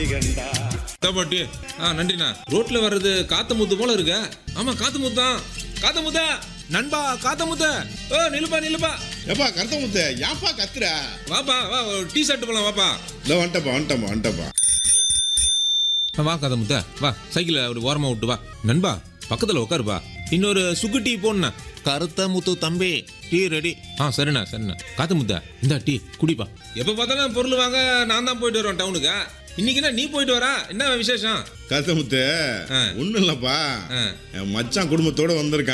பாட்டி ஆ நன்றிண்ணா ரோட்ல வர்றது காத்த முத்து போல இருக்க ஆமா காத்து முத்தான் காத்த முத்தா நண்பா காத்த முத்த ஓ நிலுப்பா நிலுப்பா எப்பா கருத்த முத்த ஏன்ப்பா கத்துற வாப்பா வா டீ ஷர்ட் போலாம் வாப்பா இல்லை வந்துட்டப்பா வந்துட்டப்பா வந்துட்டப்பா ஆ, வா காத்த முத்த வா சைக்கிளை அப்படி ஓரமா விட்டு வா நண்பா பக்கத்துல உட்காருப்பா இன்னொரு சுக்கு டீ போடணா கருத்த முத்து தம்பி டீ ரெடி ஆ சரிண்ணா சரிண்ணா காத்து முத்த இந்த டீ குடிப்பா எப்போ பார்த்தாலும் பொருள் வாங்க நான் தான் போயிட்டு வருவேன் டவுனுக்கு இன்னைக்கு என்ன நீ போயிட்டு வரா என்ன விசேஷம் கருத்த முத்து ஆ. ஒன்றும் இல்லைப்பா ஆ. என் மச்சான் குடும்பத்தோட வந்திருக்கான்